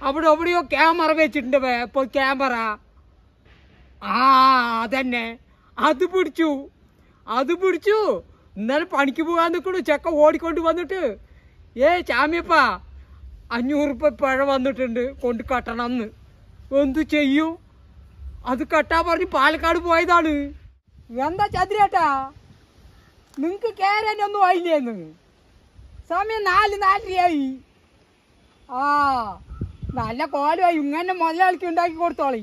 അവിടെ എവിടെയോ ക്യാമറ വെച്ചിട്ടുണ്ട് ബേ, ഇപ്പൊ ക്യാമറ ആ അതന്നെ അത് പിടിച്ചു അത് പിടിച്ചു ഇന്നലെ പണിക്ക് പോകാൻ നിൽക്കണു ചെക്ക ഓടിക്കൊണ്ട് വന്നിട്ട് ഏ ചാമിയപ്പ അഞ്ഞൂറ് രൂപ പഴ വന്നിട്ടുണ്ട് കൊണ്ട് കട്ടണം എന്ന് എന്തു ചെയ്യും അത് കട്ടാ പറഞ്ഞ് പാലക്കാട് പോയതാണ് എന്താ ചന്ദ്രേട്ടാ നിങ്ങക്ക് കേറാനൊന്നും ആയില്ലേന്ന് സമയം നാല് നാലരയായി ആ നല്ല കോലമായി ഇങ്ങനെ മുതലാളിക്ക് ഉണ്ടാക്കി കൊടുത്തോളി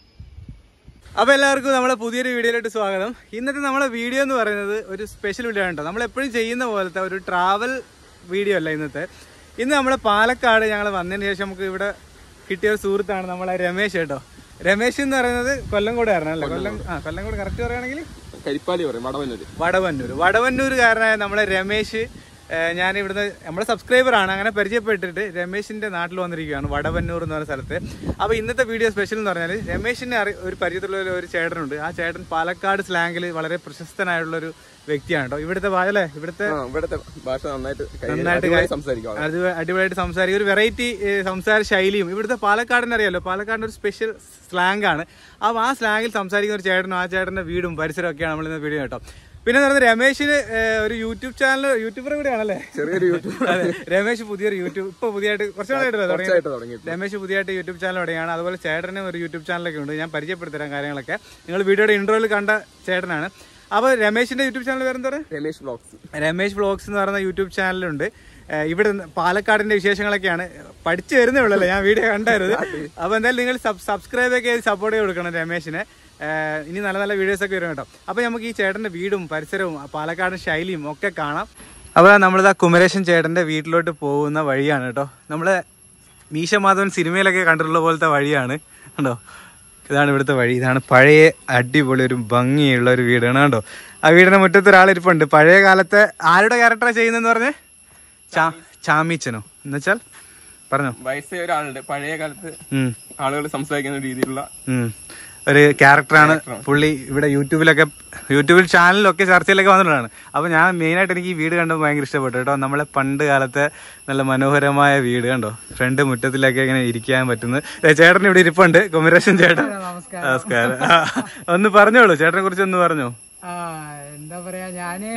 അപ്പോൾ എല്ലാവർക്കും നമ്മളെ പുതിയൊരു വീഡിയോയിലോട്ട് സ്വാഗതം ഇന്നത്തെ നമ്മളെ വീഡിയോ എന്ന് പറയുന്നത് ഒരു സ്പെഷ്യൽ വീഡിയോ ആണ് കേട്ടോ നമ്മൾ എപ്പോഴും ചെയ്യുന്ന പോലത്തെ ഒരു ട്രാവൽ വീഡിയോ അല്ല ഇന്നത്തെ ഇന്ന് നമ്മൾ പാലക്കാട് ഞങ്ങൾ വന്നതിന് ശേഷം നമുക്ക് ഇവിടെ കിട്ടിയ ഒരു സുഹൃത്താണ് നമ്മളെ രമേശ് കേട്ടോ രമേശ് എന്ന് പറയുന്നത് കൊല്ലംകോടുകാരനാണ് അല്ലേ കൊല്ലം ആ കൊല്ലംകോട് കറക്റ്റ് പറയുകയാണെങ്കിൽ കരിപ്പാലി പറയും വടവന്നൂര് വടവന്നൂർ വടവന്നൂരുകാരനായ നമ്മളെ രമേശ് ഏഹ് ഞാൻ ഇവിടുന്ന് നമ്മുടെ സബ്സ്ക്രൈബറാണ് അങ്ങനെ പരിചയപ്പെട്ടിട്ട് രമേശിന്റെ നാട്ടിൽ വന്നിരിക്കുകയാണ് വടവന്നൂർ എന്ന് പറയുന്ന സ്ഥലത്ത് അപ്പോൾ ഇന്നത്തെ വീഡിയോ സ്പെഷ്യൽ എന്ന് പറഞ്ഞാൽ രമേശിനെ അറി ഒരു പരിചയത്തിലുള്ള ഒരു- ഒരു ചേട്ടനുണ്ട് ആ ചേട്ടൻ പാലക്കാട് സ്ലാങ്ങിൽ വളരെ പ്രശസ്തനായിട്ടുള്ള ഒരു വ്യക്തിയാണ് കേട്ടോ ഇവിടുത്തെ ഭാ- അല്ലേ ഇവിടുത്തെ ആ ഇവിടുത്തെ ഭാഷ നന്നായിട്ട് കൈ- നന്നായിട്ട് അടിപൊളിയായി കൈ- സംസാരിക്കും ആള്. അത് അടിപൊളിയായിട്ട് സംസാരിക്കും ഒരു വെറൈറ്റി സംസാര ശൈലിയും ഇവിടുത്തെ പാലക്കാടിന് അറിയാലോ പാലക്കാടിന്റെ ഒരു സ്പെഷ്യൽ സ്ലാങ് ആണ് അപ്പോൾ ആ സ്ലാങ്ങിൽ സംസാരിക്കുന്ന ഒരു ചേട്ടനും ആ ചേട്ടന്റെ വീടും പരിസരവും ഒക്കെയാണ് നമ്മൾ ഇന്ന് വീഡിയോ കേട്ടോ പിന്നെ പറയുന്നത് രമേശിന് ഏഹ്, ഒരു യൂട്യൂബ് ചാനൽ യൂട്യൂബർ കൂടെയാണല്ലേ ചെറിയൊരു യൂട്യൂബ് അതെ രമേശ് പുതിയൊരു യൂട്യൂബ് ഇപ്പൊ പുതിയതായിട്ട് കുറച്ചാളായിട്ട് കുറച്ചായിട്ട് തുടങ്ങി രമേശ് പുതിയതായിട്ട് യൂട്യൂബ് ചാനൽ ഇവിടെയാണ് അതുപോലെ ചേട്ടനും ഒരു യൂട്യൂബ് ചാനലൊക്കെ ഉണ്ട് ഞാൻ പരിചയപ്പെടുത്തരാം കാര്യങ്ങളൊക്കെ നിങ്ങൾ വീഡിയോയുടെ ഇൻട്രോയിൽ കണ്ട ചേട്ടനാണ് അപ്പോൾ രമേശിന്റെ യൂട്യൂബ് ചാനൽ വേറെന്താ പറയുക രമേശ് വ്ളോഗ്സ് രമേശ് വ്ളോഗ്സ് എന്ന് പറയുന്ന യൂട്യൂബ് ചാനലുണ്ട് ഏഹ് ഇവിടെ നിന്ന് പാലക്കാടിന്റെ വിശേഷങ്ങളൊക്കെയാണ് പഠിച്ചു വരുന്നേ ഉള്ളല്ലോ ഞാൻ വീഡിയോ കണ്ടായിരുന്നു അപ്പോൾ എന്തായാലും നിങ്ങൾ സബ്സ്ക്രൈബ് ഒക്കെ ചെയ്ത് സപ്പോർട്ട് ചെയ്ത് കൊടുക്കണം രമേശിന് ഏഹ് ഇനി നല്ല നല്ല വീഡിയോസ് ഒക്കെ വരും കേട്ടോ അപ്പോൾ നമുക്ക് ഈ ചേട്ടന്റെ വീടും പരിസരവും ആ പാലക്കാടൻ ശൈലിയും ഒക്കെ കാണാം അപ്പോൾ നമ്മളിതാ കുമരേശൻ ചേട്ടന്റെ വീട്ടിലോട്ട് പോകുന്ന വഴിയാണ് കേട്ടോ നമ്മള് മീശ മാധവൻ സിനിമയിലൊക്കെ കണ്ടിട്ടുള്ള പോലത്തെ വഴിയാണ് കണ്ടോ ഇതാണ് ഇവിടുത്തെ വഴി ഇതാണ് പഴയ അടിപൊളി ഒരു ഭംഗിയുള്ള ഒരു വീടാണ് കണ്ടോ ആ വീടിന്റെ മുറ്റത്ത് ഒരാളിരിപ്പുണ്ട് പഴയ കാലത്തെ ആരുടെ ക്യാരക്ടറാണ് ചെയ്യുന്നതെന്ന് പറഞ്ഞേ ചാ ചാമീച്ചനോ എന്നുവെച്ചാൽ പറഞ്ഞോ വയസ്സായ ഒരാളുണ്ട് പഴയ കാലത്ത് ഉം, ആളുകൾ സംസാരിക്കുന്ന രീതിയിലുള്ള ഉം. ഒരു ക്യാരക്ടറാണ് പുള്ളി ഇവിടെ യൂട്യൂബിലൊക്കെ യൂട്യൂബിൽ ചാനലിലൊക്കെ ചർച്ചയിലൊക്കെ വന്നിട്ടുള്ളതാണ് അപ്പൊ ഞാൻ മെയിനായിട്ട് എനിക്ക് ഈ വീട് കണ്ടപ്പോൾ ഭയങ്കര ഇഷ്ടപ്പെട്ടു കേട്ടോ നമ്മളെ പണ്ട് കാലത്തെ നല്ല മനോഹരമായ വീട് കണ്ടോ ഫ്രണ്ട് മുറ്റത്തിലൊക്കെ ഇങ്ങനെ ഇരിക്കാൻ പറ്റുന്നത് ദേ ചേട്ടൻ ഇവിടെ ഇരിപ്പുണ്ട് കുമരേശൻ ചേട്ടൻ നമസ്കാരം നമസ്കാരം ആ, ഒന്ന് പറഞ്ഞോളൂ ചേട്ടനെ കുറിച്ച് ഒന്ന് പറഞ്ഞോ ആ എന്താ പറയാ ഞാന്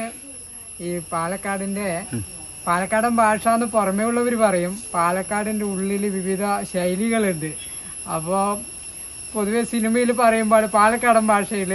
ഈ പാലക്കാടിന്റെ പാലക്കാടൻ ഭാഷ എന്ന് പുറമേ ഉള്ളവർ പറയും പാലക്കാടിന്റെ ഉള്ളിൽ വിവിധ ശൈലികളുണ്ട് അപ്പോ പൊതുവെ സിനിമയിൽ പറയുമ്പോൾ പാലക്കാടൻ ഭാഷയില്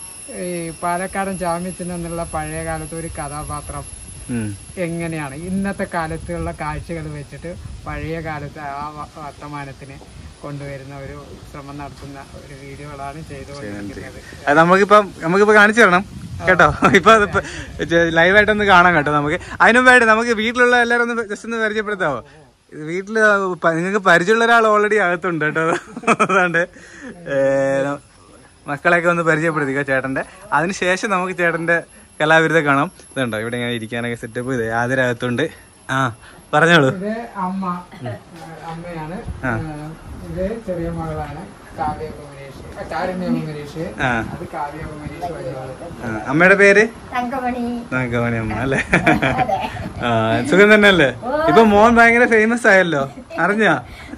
ഈ പാലക്കാടൻ ചാമ്യത്തിന് എന്നുള്ള പഴയ കാലത്തെ ഒരു കഥാപാത്രം ഉം. എങ്ങനെയാണ് ഇന്നത്തെ കാലത്തുള്ള കാഴ്ചകൾ വെച്ചിട്ട് പഴയ കാലത്തെ ആ വ- വർത്തമാനത്തിന് കൊണ്ടുവരുന്ന ഒരു ശ്രമം നടത്തുന്ന ഒരു വീഡിയോകളാണ് ചെയ്തുകൊണ്ടിരിക്കുന്നത് അത് നമുക്കിപ്പം നമുക്കിപ്പോ കാണിച്ചു തരണം കേട്ടോ ഇപ്പൊ അതിപ്പോ ലൈവായിട്ടൊന്ന് കാണാം കേട്ടോ നമുക്ക് അതിനുമ്പായിട്ട് നമുക്ക് വീട്ടിലുള്ള എല്ലാവരും ഒന്ന് ജസ്റ്റ് ഒന്ന് പരിചയപ്പെടുത്താവോ ഇത് വീട്ടില് പ- നിങ്ങൾക്ക് പരിചയമുള്ള ഒരാൾ ഓൾറെഡി അകത്തുണ്ട് കേട്ടോ അതുകൊണ്ട് ഏ, മക്കളെയൊക്കെ ഒന്ന് പരിചയപ്പെടുത്തിക്കോ ചേട്ടന്റെ അതിനുശേഷം നമുക്ക് ചേട്ടന്റെ കലാവിരുദ്ധ കാണാം ഇതുണ്ടോ ഇവിടെ ഇങ്ങനെ ഇരിക്കാനൊക്കെ സെറ്റപ്പ് ചെയ്ത് ആദരകത്തുണ്ട് ആ പറഞ്ഞോളൂ ഇത് അമ്മ അമ്മയാണ് ഇത് ചെറിയ മകളാണ് കാവ്യ കുമരേഷ് ആ, കാരുണ്യ കുമരേഷ് ആ അത് കാവ്യ കുമരേഷ് വലിയവള് ആ, അമ്മയുടെ പേര് തങ്കമണി നാഗമണി അമ്മ അല്ലേ ആ സുഖം തന്നെ അല്ലേ ഇപ്പൊ മോൻ ഭയങ്കര ഫേമസ് ആയല്ലോ അറിഞ്ഞാ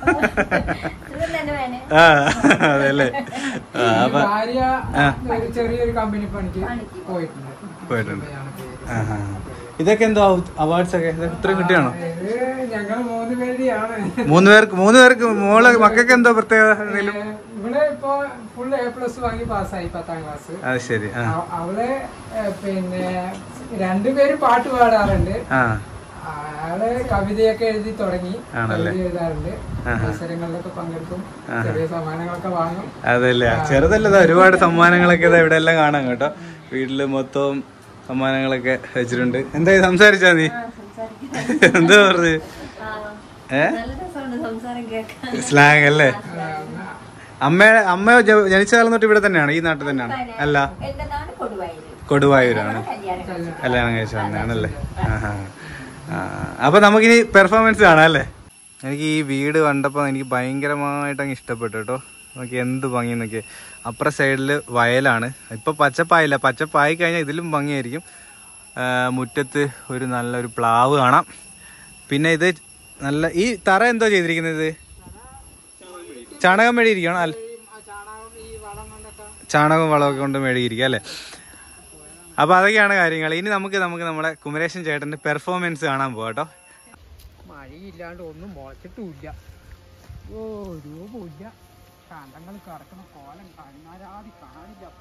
സുഖം തന്നെ വേണേ ആ അതെല്ലേ ആ അപ്പൊ ഭാര്യ ഒരു ചെറിയൊരു കമ്പനി പണിക്ക് പോയിട്ടുണ്ട് പോയിട്ടുണ്ട് ഇതാണ് പേര്. ആ, ആ. ഇതൊക്കെ എന്തോ അവാർഡ്സ് ഒക്കെ ഇതൊക്കെ ഇത്രയും കിട്ടിയാണോ ഇത് ഞങ്ങൾ മൂന്ന് പേരുടെയാണ് മൂന്ന് പേർക്ക് മൂന്ന് പേർക്ക് മോളെ മക്കൾക്ക് എന്തോ പ്രത്യേകത എന്തെങ്കിലും ഇവിടെ ഇപ്പൊ ഫുൾ എ പ്ലസ് വാങ്ങി പാസ്സായി പത്താം ക്ലാസ് അത് ശരി ആ അവ- അവള് ഏ, പിന്നെ രണ്ടുപേരും പാട്ട് പാടാറുണ്ട് ആ ആള് കവിതയൊക്കെ എഴുതി തുടങ്ങി ആണല്ലേ? കവിത എഴുതാറുണ്ട് മത്സരങ്ങളിലൊക്കെ പങ്കെടുക്കും ചെറിയ സമ്മാനങ്ങളൊക്കെ വാങ്ങും അതല്ലേ ചെറുതല്ല ദാ ഒരുപാട് സമ്മാനങ്ങളൊക്കെ ദാ ഇവിടെ എല്ലാം കാണാം കേട്ടോ വീട്ടില് മൊത്തവും സമ്മാനങ്ങളൊക്കെ വെച്ചിട്ടുണ്ട് എന്തായി സംസാരിച്ചാ നീ എന്താ പറഞ്ഞു ഏ നല്ല രസമുണ്ട് സംസാരം കേൾക്കാൻ സ്ലാങ് അല്ലേ അമ്മ അമ്മ ജ- ജനിച്ച കാലം തൊട്ട് ഇവിടെ തന്നെയാണ് ഈ നാട്ടിൽ തന്നെയാണ് അല്ല എന്റെ നാട് കൊടുവായൂർ കൊടുവായൂരാണ് കല്യാണം കല്യാണം കഴിച്ചു വന്നതാണല്ലേ ആഹാ. ആ അപ്പൊ നമുക്കിനി പെർഫോമൻസ് കാണാം അല്ലേ എനിക്ക് ഈ വീട് കണ്ടപ്പോൾ എനിക്ക് ഭയങ്കരമായിട്ട് അങ്ങ് ഇഷ്ടപ്പെട്ടു കേട്ടോ നോക്കി എന്ത് ഭംഗി നോക്കി അപ്പുറ സൈഡിൽ വയലാണ് ഇപ്പൊ പച്ചപ്പായില്ല പച്ചപ്പായി കഴിഞ്ഞാൽ ഇതിലും ഭംഗിയായിരിക്കും ആ, മുറ്റത്ത് ഒരു നല്ലൊരു പ്ലാവ് കാണാം പിന്നെ ഇത് നല്ല ഈ തറ എന്തോ ചെയ്തിരിക്കുന്നത് ഇത് ചാണകം മെഴുകിയിരിക്കണം അല്ല ആ ചാണകം ഈ വളം കൊണ്ടൊക്കെ ചാണകവും വളമൊക്കെ കൊണ്ട് മെഴുകിയിരിക്കുക അല്ലേ അപ്പൊ അതൊക്കെയാണ് കാര്യങ്ങൾ ഇനി നമുക്ക് നമുക്ക് നമ്മുടെ കുമരേശൻ ചേട്ടന്റെ പെർഫോമൻസ് കാണാൻ പോകാം കേട്ടോ മഴയില്ലാണ്ട് ഒന്നും മുളച്ചിട്ടുമില്ല ഓ രൂപമില്ല കണ്ടങ്ങൾ കിടക്കണ കോലം കണ്ണാരാതി കാണില്ലപ്പ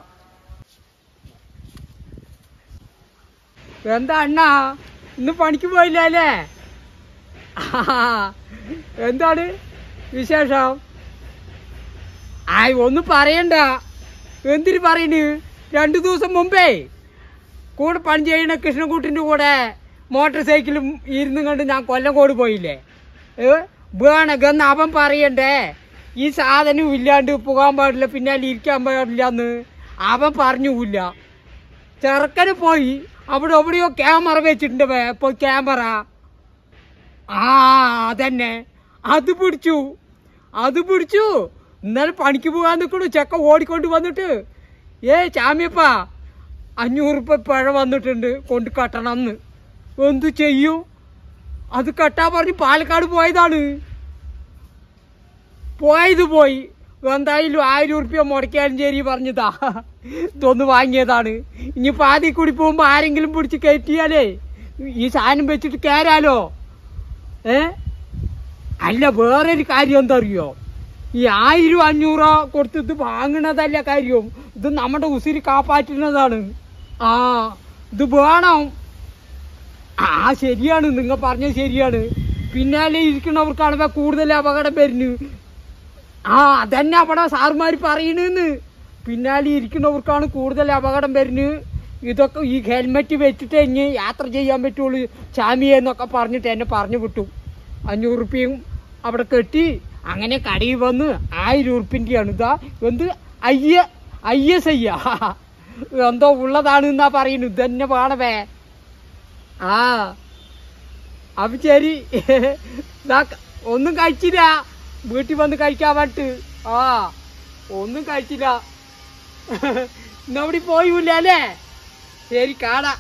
എന്താ അണ്ണാ ഇന്ന് പണിക്ക് പോയില്ല അല്ലേ എന്താണ് വിശേഷം ആയ് ഒന്നും പറയണ്ട എന്തിന് പറയണ് രണ്ടു ദിവസം മുമ്പേ കൂടെ പണി ചെയ്യണ കൃഷ്ണൻകുട്ടിൻ്റെ കൂടെ മോട്ടോർ സൈക്കിളും ഇരുന്ന് കണ്ട് ഞാൻ കൊല്ലംകോട് പോയില്ലേ ഏ വേണമെന്ന് അവൻ പറയണ്ടേ ഈ സാധനം ഇല്ലാണ്ട് പോകാൻ പാടില്ല പിന്നാലെ ഇരിക്കാൻ പാടില്ല എന്ന് അവൻ പറഞ്ഞുമില്ല ചെറുക്കന് പോയി അവിടെ എവിടെയോ ക്യാമറ വെച്ചിട്ടുണ്ട് വേ- ഇപ്പൊ ക്യാമറ ആ അതന്നെ അത് പിടിച്ചു അത് പിടിച്ചു ഇന്നലെ പണിക്ക് പോകാൻ നിൽക്കണു ചെക്ക ഓടിക്കൊണ്ട് വന്നിട്ട് ഏ ചാമിയപ്പ അഞ്ഞൂറ് രൂപ പഴ വന്നിട്ടുണ്ട് കൊണ്ട് കട്ടണം എന്ന് എന്തു ചെയ്യും അത് കട്ടാ പറഞ്ഞ് പാലക്കാട് പോയതാണ് പോയത് പോയി എന്തായാലും ആയിരം ഉറുപ്പ്യ മുടക്കിയാലും ശരി പറഞ്ഞതാ ഇതൊന്ന് വാങ്ങിയതാണ് ഇനിയിപ്പോൾ ആദ്യം കൂടി പോകുമ്പോൾ ആരെങ്കിലും പിടിച്ച് കയറ്റിയാലേ ഈ സാധനം വെച്ചിട്ട് കയറാലോ ഏ അല്ല വേറൊരു കാര്യം എന്താ അറിയോ ഈ ആയിരം അഞ്ഞൂറോ കൊടുത്തിട്ട് വാങ്ങണതല്ല കാര്യം ഇത് നമ്മുടെ ഉസിരി കാപ്പാറ്റുന്നതാണ് ആ ഇത് വേണം ആ ശരിയാണ് നിങ്ങൾ പറഞ്ഞത് ശരിയാണ് പിന്നാലെ ഇരിക്കുന്നവർക്കാണ് കൂടുതൽ അപകടം വരുന്നത് ആ അതന്നെ അവിടെ സാറുമാർ പറയണെന്ന് പിന്നാലെ ഇരിക്കുന്നവർക്കാണ് കൂടുതൽ അപകടം വരുന്നത് ഇതൊക്കെ ഈ ഹെൽമെറ്റ് വെച്ചിട്ട് ഇനി യാത്ര ചെയ്യാൻ പറ്റുള്ളൂ ചാമിയെ എന്നൊക്കെ പറഞ്ഞിട്ട് എന്നെ പറഞ്ഞു വിട്ടു അഞ്ഞൂറ് റുപ്യയും അവിടെ കെട്ടി അങ്ങനെ കടയിൽ വന്ന് ആയിരം ഉറുപ്പിൻ്റെയാണ് ഇതാ എന്ത് അയ്യ അയ്യ സയ്യ എന്തോ ഉള്ളതാണ് എന്നാ പറയുന്നു ഇതന്നെ വേണവേ ആ അപ്പൊ ശരി ദാ ക- ഒന്നും കഴിച്ചില്ല വീട്ടിൽ വന്ന് കഴിക്കാൻ പറ്റ് ആ ഒന്നും കഴിച്ചില്ല ഇന്നവിടെ പോയില്ല അല്ലേ ശരി കാണാ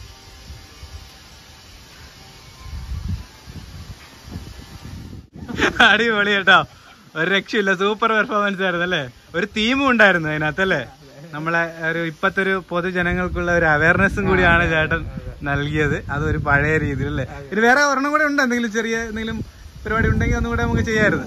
അടിപൊളി കേട്ടോ ഒരു രക്ഷയില്ല സൂപ്പർ പെർഫോമൻസ് ആയിരുന്നു അല്ലേ ഒരു തീമും ഉണ്ടായിരുന്നു അതിനകത്തല്ലേ നമ്മളെ ഒരു ഇപ്പത്തെ ഒരു പൊതുജനങ്ങൾക്കുള്ള ഒരു അവയർനെസ്സും കൂടിയാണ് ചേട്ടൻ നൽകിയത് അത് ഒരു പഴയ രീതിയിൽ അല്ലേ ഇത് വേറെ ഒരെണ്ണം കൂടെ ഉണ്ട് എന്തെങ്കിലും ചെറിയ എന്തെങ്കിലും പരിപാടി ഉണ്ടെങ്കിൽ ഒന്നും കൂടെ നമുക്ക് ചെയ്യാമായിരുന്നു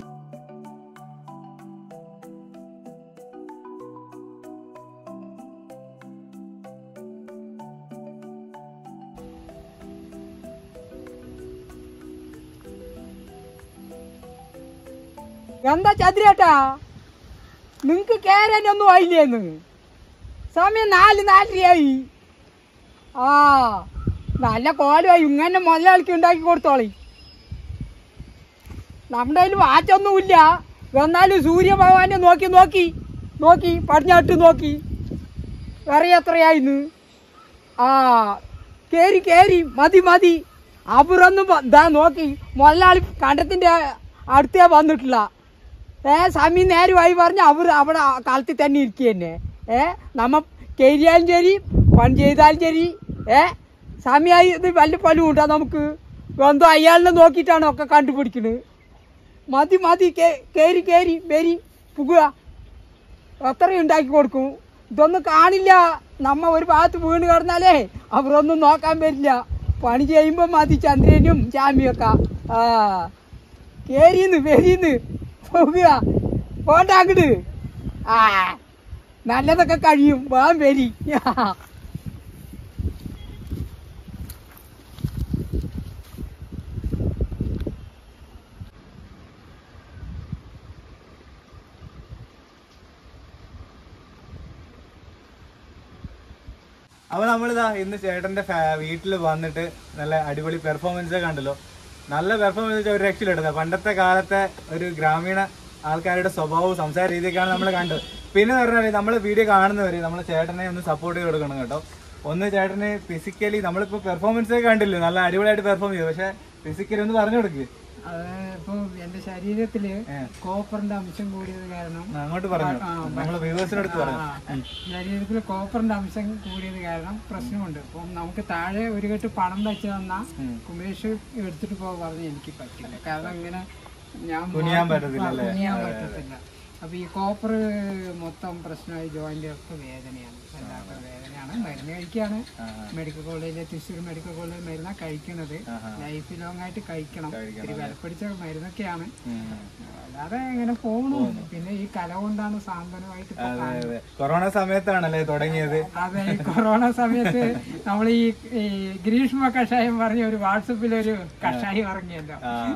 എന്താ ചന്ദ്രേട്ടാ നിങ്ങക്ക് കേറാനൊന്നും ആയില്ലേന്ന് സമയം നാല് നാലരയായി ആ നല്ല കോലമായി ഇങ്ങനെ മുതലാളിക്ക് ഉണ്ടാക്കി കൊടുത്തോളി നമ്മുടെ കയ്യിൽ വാച്ചൊന്നുമില്ല എന്നാലും സൂര്യഭഗവാനെ നോക്കി നോക്കി നോക്കി പടിഞ്ഞാട്ട് നോക്കി വേറെ എത്രയായിന്ന് ആ കേറി കേറി മതി മതി അവരൊന്നും വ- ദാ നോക്കി മുതലാളി കണ്ടത്തിന്റെ അടുത്തേ വന്നിട്ടില്ല ഏ സമയം നേരമായി പറഞ്ഞ് അവർ അവിടെ ആ കാലത്തിൽ തന്നെ ഇരിക്കുക തന്നെ ഏ നമ്മ കയറിയാലും ശരി പണി ചെയ്താലും ശരി ഏ സമയമായി ഇത് വല്ല പലും ഉണ്ടോ നമുക്ക് എന്തോ അയാളിനെ നോക്കിയിട്ടാണ് ഒക്കെ കണ്ടുപിടിക്കുന്നത് മതി മതി കേ- കേറി കേറി വരി പുക എത്രയും ഉണ്ടാക്കി കൊടുക്കും ഇതൊന്നും കാണില്ല നമ്മ ഒരു ഭാഗത്ത് വീണ് കിടന്നാലേ അവരൊന്നും നോക്കാൻ പറ്റില്ല പണി ചെയ്യുമ്പോൾ മതി ചന്ദ്രനും ചാമിയൊക്കെ ആ കേരിന്ന് വെരിന്ന് പോകുക പോണ്ട അങ്ങട് ആ നല്ലതൊക്കെ കഴിയും വേഗം വരി അപ്പൊ നമ്മളിതാ ഇന്ന് ചേട്ടന്റെ വീട്ടിൽ വന്നിട്ട് നല്ല അടിപൊളി പെർഫോമൻസ് കണ്ടല്ലോ നല്ല പെർഫോമൻസ് ഒരു രക്ഷയിലെടുത്തത് പണ്ടത്തെ കാലത്തെ ഒരു ഗ്രാമീണ ആൾക്കാരുടെ സ്വഭാവവും സംസാര രീതിയൊക്കെയാണ് നമ്മൾ കണ്ടത് പിന്നെ പറഞ്ഞാൽ നമ്മൾ വീഡിയോ കാണുന്നവര് നമ്മളെ ചേട്ടനെ ഒന്ന് സപ്പോർട്ട് ചെയ്ത് കൊടുക്കണം കേട്ടോ ഒന്ന് ചേട്ടന് ഫിസിക്കലി നമ്മളിപ്പോ പെർഫോമൻസ് ഒക്കെ കണ്ടില്ലേ നല്ല അടിപൊളിയായിട്ട് പെർഫോം ചെയ്തു പക്ഷെ ഫിസിക്കലി ഒന്ന് പറഞ്ഞു കൊടുക്ക് ഇപ്പൊ എന്റെ ശരീരത്തില് ഏ. കോപ്പറിന്റെ അംശം കൂടിയത് കാരണം ആ, അങ്ങോട്ട് പറഞ്ഞു നമ്മളെ വ്യൂവേഴ്സിനടുത്ത് പറഞ്ഞു ശരീരത്തിൽ കോപ്പറിന്റെ അംശം കൂടിയത് കാരണം പ്രശ്നമുണ്ട് അപ്പം നമുക്ക് താഴെ ഒരു കെട്ട് പണം വെച്ച് തന്നാ കുമേഷ് എടുത്തിട്ട് പോകാൻ പറഞ്ഞ് എനിക്ക് പറ്റില്ല കാരണം ഇങ്ങനെ ഞാൻ കുനിയാൻ പറ്റത്തില്ല അല്ലേ? കുനിയാൻ പറ്റത്തില്ല അപ്പൊ ഈ കോപ്പർ മൊത്തം പ്രശ്നമായി ജോയിന്റ് ഒക്കെ വേദനയാണ് വല്ലാത്ത വേദനയാണ് മരുന്ന് കഴിക്കാണ് മെഡിക്കൽ കോളേജിലെ തൃശ്ശൂർ മെഡിക്കൽ കോളേജിൽ മരുന്നാണ് കഴിക്കുന്നത് ലൈഫ് ലോങ് ആയിട്ട് കഴിക്കണം ഇത്തിരി വിലപ്പിടിച്ച മരുന്നൊക്കെയാണ് അല്ലാതെ ഇങ്ങനെ പോകണു പിന്നെ ഈ കല കൊണ്ടാണ് സാന്ത്വനമായിട്ട് ഇപ്പൊ കാണുന്നത്. കൊറോണ സമയത്താണല്ലേ തുടങ്ങിയത് അതെ ഈ കൊറോണ സമയത്ത് നമ്മൾ ഈ ഈ ഗ്രീഷ്മ കഷായം പറഞ്ഞ ഒരു വാട്സപ്പിൽ ഒരു കഷായം ഇറങ്ങിയല്ലോ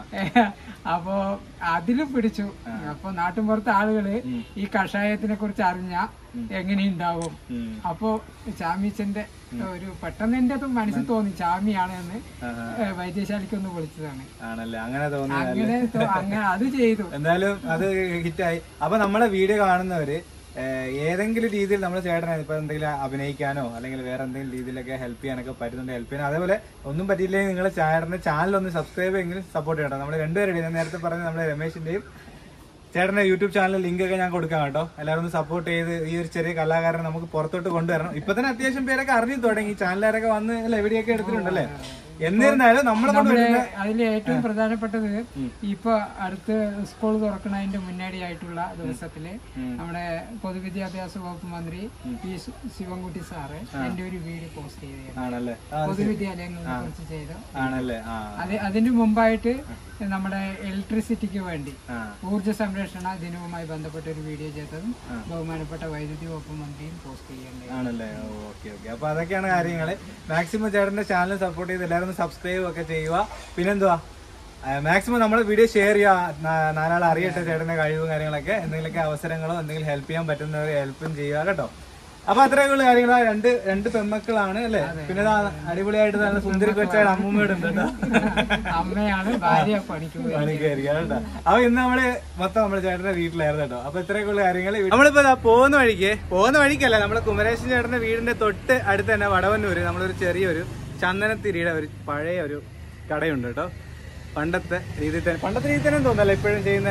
അപ്പോ അതില് പിടിച്ചു അപ്പൊ നാട്ടിൻപുറത്തെ ആളുകള് ഈ കഷായത്തിനെ കുറിച്ച് അറിഞ്ഞ എങ്ങനെയുണ്ടാവും അപ്പോ ചാമീച്ചന്റെ ഒരു പെട്ടെന്ന് എന്റെ അത് മനസ്സിൽ തോന്നി ചാമിയാണ് എന്ന് ഏ, വൈദ്യശാലയ്ക്ക് ഒന്ന് വിളിച്ചതാണ് ആണല്ലേ അങ്ങനെ തോന്നി അങ്ങനെ തോ- അങ്ങനെ അത് ചെയ്തു എന്തായാലും അത് ഹിറ്റായി അപ്പൊ നമ്മളെ വീഡിയോ കാണുന്നവര് ഏഹ്, ഏതെങ്കിലും രീതിയിൽ നമ്മൾ ചേട്ടനെ ഇപ്പൊ എന്തെങ്കിലും അഭിനയിക്കാനോ അല്ലെങ്കിൽ വേറെ എന്തെങ്കിലും രീതിയിലൊക്കെ ഹെൽപ്പ് ചെയ്യാനൊക്കെ പറ്റുന്നുണ്ട് ഹെൽപ്പ് ചെയ്യാൻ അതേപോലെ ഒന്നും പറ്റിയില്ലെങ്കിൽ നിങ്ങൾ ചേട്ടന്റെ ചാനൽ ഒന്ന് സബ്സ്ക്രൈബ് എങ്കിലും സപ്പോർട്ട് ചെയ്യണം നമ്മൾ രണ്ടുപേരുടെ ഞാൻ നേരത്തെ പറഞ്ഞ നമ്മുടെ രമേശിന്റെയും ചേട്ടന്റെ യൂട്യൂബ് ചാനൽ ലിങ്ക് ഒക്കെ ഞാൻ കൊടുക്കാം കേട്ടോ എല്ലാവരും ഒന്ന് സപ്പോർട്ട് ചെയ്ത് ഈ ഒരു ചെറിയ കലാകാരനെ നമുക്ക് പുറത്തോട്ട് കൊണ്ടുവരണം ഇപ്പൊ തന്നെ അത്യാവശ്യം പേരൊക്കെ അറിഞ്ഞു തുടങ്ങി ചാനലുകാരൊക്കെ വന്ന് അല്ലെ എവിടെയൊക്കെ എടുത്തിട്ടുണ്ടല്ലേ എന്നിരുന്നാലും നമ്മളെ കൊണ്ട് നമ്മുടെ വരുന്ന അതിൽ ഏറ്റവും പ്രധാനപ്പെട്ടത് ഇപ്പൊ അടുത്ത് സ്കൂൾ തുറക്കുന്നതിന്റെ മുന്നോടിയായിട്ടുള്ള ദിവസത്തില് നമ്മുടെ പൊതുവിദ്യാഭ്യാസ വകുപ്പ് മന്ത്രി പി ശി- ശിവൻകുട്ടി സാറ് എന്റെ ഒരു വീഡിയോ പോസ്റ്റ് ചെയ്തിരുന്നു ആണല്ലേ ആ, പൊതുവിദ്യാലയങ്ങളെ കുറിച്ച് ചെയ്തു ആണല്ലേ ആ അത് അതിന് മുമ്പായിട്ട് നമ്മുടെ ഇലക്ട്രിസിറ്റിക്ക് വേണ്ടി ആ. ഊർജ്ജ സംരക്ഷണ ദിനവുമായി ബന്ധപ്പെട്ട ഒരു വീഡിയോ ചെയ്തതും ബഹുമാനപ്പെട്ട വൈദ്യുതി വകുപ്പ് മന്ത്രിയും പോസ്റ്റ് ചെയ്യേണ്ടത് ആണല്ലേ ഓക്കെ ഓക്കെ അപ്പൊ അതൊക്കെയാണ് കാര്യങ്ങള് മാക്സിമം ചേട്ടന്റെ ചാനൽ സപ്പോർട്ട് ചെയ്ത് എല്ലാവരും ഒന്ന് സബ്സ്ക്രൈബ് ഒക്കെ ചെയ്യുക പിന്നെന്തുവാ മാക്സിമം നമ്മൾ വീഡിയോ ഷെയർ ചെയ്യുക നാ- നാലാൾ അറിയട്ടെ ചേട്ടന്റെ കഴിവും കാര്യങ്ങളൊക്കെ എന്തെങ്കിലുമൊക്കെ അവസരങ്ങളോ എന്തെങ്കിലും ഹെൽപ്പ് ചെയ്യാൻ പറ്റുന്നവരെ ഹെൽപ്പും ചെയ്യുക കേട്ടോ അപ്പൊ അത്രയൊക്കെയുള്ള കാര്യങ്ങളാ രണ്ട് രണ്ട് പെൺമക്കളാണ് അല്ലേ പിന്നെ ദാ അടിപൊളിയായിട്ട് നല്ല സുന്ദരി കൊച്ചാണ് അമ്മൂമ്മയുടെ ഉണ്ട് കേട്ടോ അമ്മയാണ് ഭാര്യ പണിക്ക് പോയി പണിക്കായിരിക്കും കേട്ടോ അപ്പൊ ഇന്ന് നമ്മള് മൊത്തം നമ്മുടെ ചേട്ടന്റെ വീട്ടിലായിരുന്നു കേട്ടോ അപ്പൊ ഇത്രയൊക്കെയുള്ള കാര്യങ്ങൾ നമ്മളിപ്പോ ദാ പോകുന്ന വഴിക്ക് പോകുന്ന വഴിക്കല്ല നമ്മളെ കുമരേശൻ ചേട്ടന്റെ വീടിന്റെ തൊട്ട് അടുത്ത് തന്നെ വടവന്നൂര് നമ്മളൊരു ചെറിയൊരു ചന്ദനത്തിരിയുടെ ഒരു പഴയ ഒരു കടയുണ്ട് കേട്ടോ പണ്ടത്തെ രീതിയിൽ തന്നെ പണ്ടത്തെ രീതിയിൽ തന്നെ തോന്നല്ലേ ഇപ്പോഴും ചെയ്യുന്ന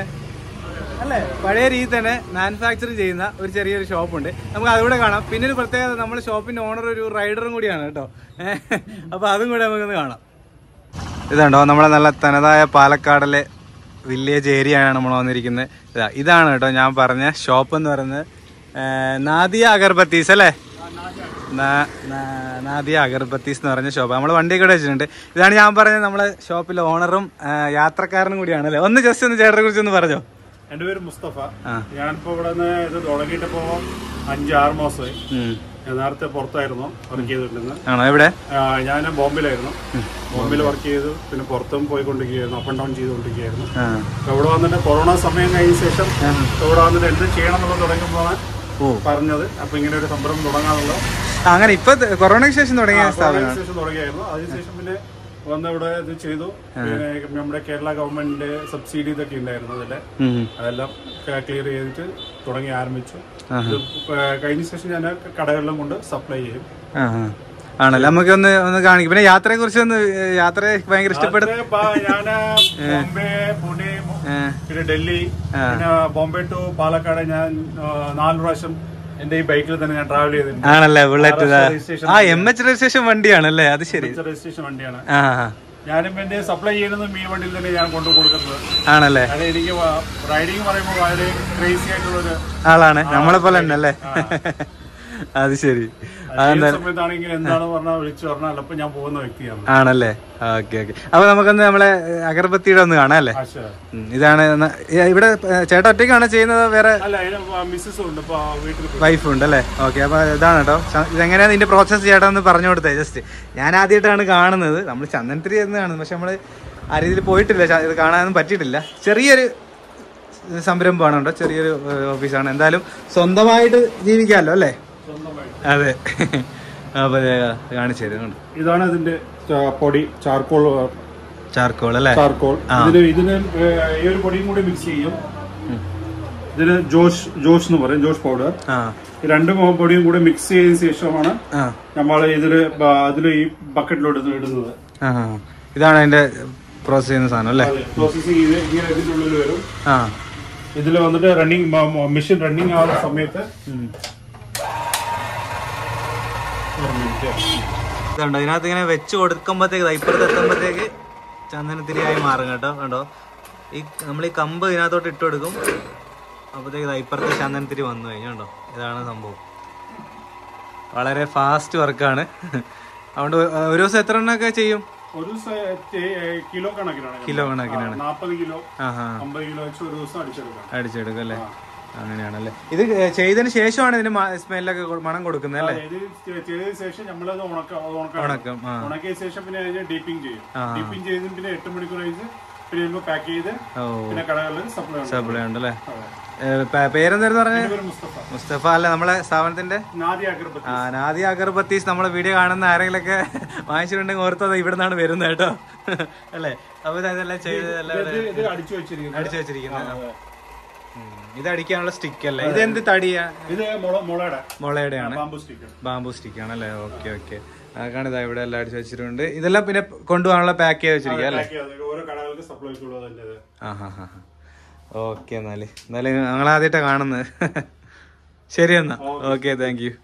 അല്ലേ പഴയ രീതിയിൽ തന്നെ മാനുഫാക്ചറിങ് ചെയ്യുന്ന ഒരു ചെറിയൊരു ഷോപ്പുണ്ട് നമുക്ക് അതുകൂടെ കാണാം പിന്നെ ഒരു പ്രത്യേകത നമ്മുടെ ഷോപ്പിന്റെ ഓണർ ഒരു റൈഡറും കൂടിയാണ് കേട്ടോ അപ്പൊ അതും കൂടെ നമുക്കൊന്ന് കാണാം ഇതുണ്ടോ നമ്മളെ നല്ല തനതായ പാലക്കാടിലെ വില്ലേജ് ഏരിയ ആണ് നമ്മൾ വന്നിരിക്കുന്നത് ഇതാ ഇതാണ് കേട്ടോ ഞാൻ പറഞ്ഞ ഷോപ്പ് എന്ന് പറയുന്നത് ഏ, നാദിയ അഗർബത്തീസ് അല്ലേ നാ- നാ- നാദിയ അഗർബത്തീസ് എന്ന് പറഞ്ഞ ഷോപ്പ് നമ്മൾ വണ്ടിയൊക്കെ ഇവിടെ വെച്ചിട്ടുണ്ട് ഇതാണ് ഞാൻ പറഞ്ഞ നമ്മളെ ഷോപ്പിലെ ഓണറും ഏ, യാത്രക്കാരനും കൂടിയാണ് അല്ലേ ഒന്ന് ജസ്റ്റ് ഒന്ന് ചേട്ടനെ കുറിച്ച് ഒന്ന് പറഞ്ഞോ എന്റെ പേര് മുസ്തഫ ആ. ഞാനിപ്പോ ഇവിടെ നിന്ന് ഇത് തുടങ്ങിയിട്ടിപ്പോ അഞ്ചാറ് മാസമായി ഉം. ഞാൻ നേരത്തെ പുറത്തായിരുന്നു വർക്ക് ചെയ്തിട്ടുണ്ടെന്ന് ആണോ എവിടെ ഞാൻ ബോംബെയിലായിരുന്നു ബോംബെയിൽ വർക്ക് ചെയ്തു പിന്നെ പുറത്തും പോയിക്കൊണ്ടിരിക്കുകയായിരുന്നു അപ്പ് ആൻഡ് ഡൗൺ ചെയ്തുകൊണ്ടിരിക്കുകയായിരുന്നു ആ അപ്പൊ ഇവിടെ വന്നിട്ട് കൊറോണ സമയം കഴിഞ്ഞ ശേഷം ഇവിടെ വന്നിട്ട് എന്ത് ചെയ്യണം എന്നുള്ളത് തുടങ്ങുമ്പോഴാണ് ഓ പറഞ്ഞത് അപ്പൊ ഇങ്ങനെ ഒരു സംരംഭം തുടങ്ങാനുള്ള ആ, അങ്ങനെ ഇപ്പൊ ത- കൊറോണയ്ക്ക് ശേഷം തുടങ്ങിയ സ്ഥാപനമാണ് ശേഷം തുടങ്ങിയായിരുന്നു അതിനുശേഷം പിന്നെ വന്ന് ഇവിടെ ഇത് ചെയ്തു പിന്നെ നമ്മുടെ കേരള ഗവൺമെന്റിന്റെ സബ്സിഡി ഇതൊക്കെ ഉണ്ടായിരുന്നു അതിന്റെ ഉം. അതെല്ലാം ക്ലിയർ ചെയ്തിട്ട് തുടങ്ങി ആരംഭിച്ചു ഇത് പ- കഴിഞ്ഞ ശേഷം ഞാൻ കടകളിലും കൊണ്ട് സപ്ലൈ ചെയ്യും ആ ആ. ആണല്ലോ നമുക്ക് ഒന്ന് ഒന്ന് കാണിക്കും പിന്നെ യാത്രയെ കുറിച്ച് ഒന്ന് ഏ, യാത്ര ഭയങ്കര ഇഷ്ടപ്പെടും അത് പ- ഞാന് ബോംബെ പുനെ ഏ. പിന്നെ ഡൽഹി പിന്നെ ബോംബെ ടു പാലക്കാട് ഞാൻ ആ, നാല് പ്രാവശ്യം എന്റെ ഈ ബൈക്കിൽ തന്നെ ഞാൻ ട്രാവൽ ചെയ്തിട്ടുണ്ട് ആണല്ലേ ബുള്ളറ്റ് ഇതാ. registration ആ എം എച്ച് രജിസ്ട്രേഷൻ വണ്ടിയാണല്ലേ അത് ശരി രജിസ്ട്രേഷൻ വണ്ടിയാണ് ആ ആ. ഞാനും എന്റെ സപ്ലൈ ചെയ്യുന്നതും ഈ വണ്ടിയിൽ തന്നെ ഞാൻ കൊണ്ടു കൊടുക്കുന്നത് ആണല്ലേ കാരണം എനിക്ക് റൈഡിങ് പറയുമ്പോൾ വളരെ ക്രേസി ആയിട്ടുള്ളൊരു ആളാണ് നമ്മളെ പോലെ തന്നെ അല്ലേ അത് ശരി ഏത് സമയത്താണെങ്കിൽ എന്താണ് പറഞ്ഞാൽ വിളിച്ചു പറഞ്ഞാൽ അപ്പൊ ഞാൻ പോകുന്ന വ്യക്തിയാണ് ആണല്ലേ ഓക്കെ ഓക്കെ അപ്പൊ നമുക്കൊന്ന് നമ്മളെ ഏ, അഗർബത്തിയുടെ ഒന്ന് കാണാം അല്ലേ ആശ ഉം, ഇതാണ് ന- ഏ, ഇവിടെ ഏ, ചേട്ടാ ഒറ്റയ്ക്കാണ് ചെയ്യുന്നത് വേറെ അല്ല അതിന് മിസ്സസ് ഉണ്ട് ഇപ്പൊ ആ വീട്ടിൽ പോയി. വൈഫ് ഉണ്ട് അല്ലേ ഓക്കെ അപ്പൊ ഇതാണ് കേട്ടോ ച- ഇതെങ്ങനെയാണ് ഇതിന്റെ പ്രോസസ്സ് ചേട്ടാ ഒന്ന് പറഞ്ഞു കൊടുത്തേ ജസ്റ്റ് ഞാൻ ആദ്യമായിട്ടാണ് കാണുന്നത് നമ്മൾ ചന്ദനത്തിരി എന്ന് കാണുന്നത് പക്ഷെ നമ്മൾ ആ രീതിയിൽ പോയിട്ടില്ല ച- ഇത് കാണാനൊന്നും പറ്റിയിട്ടില്ല ചെറിയൊരു സംരംഭമാണ് കേട്ടോ ചെറിയൊരു ഏഹ്, ഓഫീസാണ് എന്തായാലും സ്വന്തമായിട്ട് ജീവിക്കാമല്ലോ അല്ലേ അതെ അപ്പൊ ദേ കാണിച്ചു തരും ഇതാണ് ഇതിന്റെ ചാ- പൊടി ചാർക്കോൾ ചാർക്കോൾ അല്ലേ ചാർക്കോൾ ഇതിന് ഇതിന് ഏ, ഈ ഒരു പൊടിയും കൂടി മിക്സ് ചെയ്യും ഇതിന് ജോഷ് ജോഷ് എന്ന് പറയും ജോഷ് പൗഡർ ആ ഈ രണ്ട് മോ- പൊടിയും കൂടി മിക്സ് ചെയ്തതിനു ശേഷമാണ് ആ നമ്മൾ ഇതില് ബ- അതില് ഈ ബക്കറ്റിലോട്ട് ഇത് ഇടുന്നത് ആ ആ. ഇതാണ് അതിന്റെ പ്രോസസ് ചെയ്യുന്ന സാധനം അല്ലേ പ്രോസസ്സിംഗ് ചെയ്ത് ഇങ്ങനെ ഇതിന്റെ ഉള്ളിൽ വരും ആ ഇതിൽ വന്നിട്ട് റണ്ണിങ് മെഷീൻ റണ്ണിങ് ആവുന്ന സമയത്ത് ഒരു മിനിറ്റ് ഇതുണ്ട് ഇതിനകത്ത് ഇങ്ങനെ വെച്ച് കൊടുക്കുമ്പോഴത്തേക്ക് ഇപ്പുറത്ത് എത്തുമ്പോഴത്തേക്ക് ചന്ദനത്തിരിയായി മാറും കേട്ടോ കണ്ടോ ഈ നമ്മൾ ഈ കമ്പ് ഇതിനകത്തോട്ട് ഇട്ട് കൊടുക്കും അപ്പോഴത്തേക്ക് ഇതാ ഇപ്പുറത്തെ ചന്ദനത്തിരി വന്നു കഴിഞ്ഞുണ്ടോ ഇതാണ് സംഭവം വളരെ ഫാസ്റ്റ് വർക്കാണ് അതുകൊണ്ട് ഒരു ദിവസം എത്ര എണ്ണമൊക്കെ ചെയ്യും ഒരു ദിവസം ചെ- കിലോ കണക്കിനാണ് കിലോ കണക്കിനാണ് നാൽപ്പത് കിലോ ആ ആ അമ്പത് കിലോ വെച്ച് ഒരു ദിവസം അടിച്ചെടുക്കാം അടിച്ചെടുക്കും അല്ലേ അങ്ങനെയാണല്ലേ ഇത് ചെയ്തതിന് ശേഷമാണ് ഇതിന് സ്മെല്ലൊക്കെ മണം കൊടുക്കുന്നത് അല്ലേ ഇത് ചെ- ചെയ്തതിന് ശേഷം നമ്മളത് ഉണക്ക ഉണക്കാം ഉണക്കം ആ ഉണക്കിയ ശേഷം പിന്നെ അതിന് ഡീപ്പിംഗ് ചെയ്യും ആ. ഡീപ്പിംഗ് ചെയ്ത് പിന്നെ എട്ട് മണിക്കൂർ കഴിഞ്ഞ് പിന്നെ വരുമ്പോൾ പാക്ക് ചെയ്ത് ഓ പിന്നെ കടകളിൽ സപ്ലൈ ഉണ്ട് സപ്ലൈ ഉണ്ടല്ലേ അതെ. പേരെന്തായിരുന്നു പറഞ്ഞ എൻ്റെ പേര് മുസ്തഫ മുസ്തഫ അല്ലേ നമ്മളെ സ്ഥാപനത്തിന്റെ നാദി അഗർബത്തി ആ നാദി അഗർബത്തീസ് നമ്മളെ വീഡിയോ കാണുന്ന ആരെങ്കിലൊക്കെ വാങ്ങിച്ചിട്ടുണ്ടെങ്കിൽ ഓർത്തത് ഇവിടെ നിന്നാണ് വരുന്നത് കേട്ടോ അല്ലേ അപ്പൊ ഇതെല്ലാം ചെയ്ത് എല്ലാം ഇത് ഇത് അടിച്ചു വെച്ചിരിക്കുന്നത് അടിച്ചു വെച്ചിരിക്കുന്നത് ഇത് അടിക്കാനുള്ള സ്റ്റിക്ക് അല്ലേ ഇത് എന്ത് തടിയാ ഇത് മുള മുളയുടെ മുളയുടെയാണ് ബാമ്പു സ്റ്റിക്ക് ബാംബു സ്റ്റിക്ക് ആണല്ലേ ഓക്കെ ഓക്കെ അതൊക്കെയാണ് ഇതാ ഇവിടെ എല്ലാം അടിച്ചു വെച്ചിട്ടുണ്ട് ഇതെല്ലാം പിന്നെ കൊണ്ടുപോകാനുള്ള പാക്ക് ചെയ്ത് വെച്ചിരിക്കുക അല്ലേ ഓരോ കടകൾക്ക് സപ്ലൈക്കുള്ളത് തന്നെ ഇത്. ആ ഹാ ഹാ ഓക്കെ എന്നാല് എന്നാലും ഞങ്ങൾ ആദ്യമായിട്ടാണ് കാണുന്നത് ശരി എന്നാ ഓക്കെ താങ്ക് യു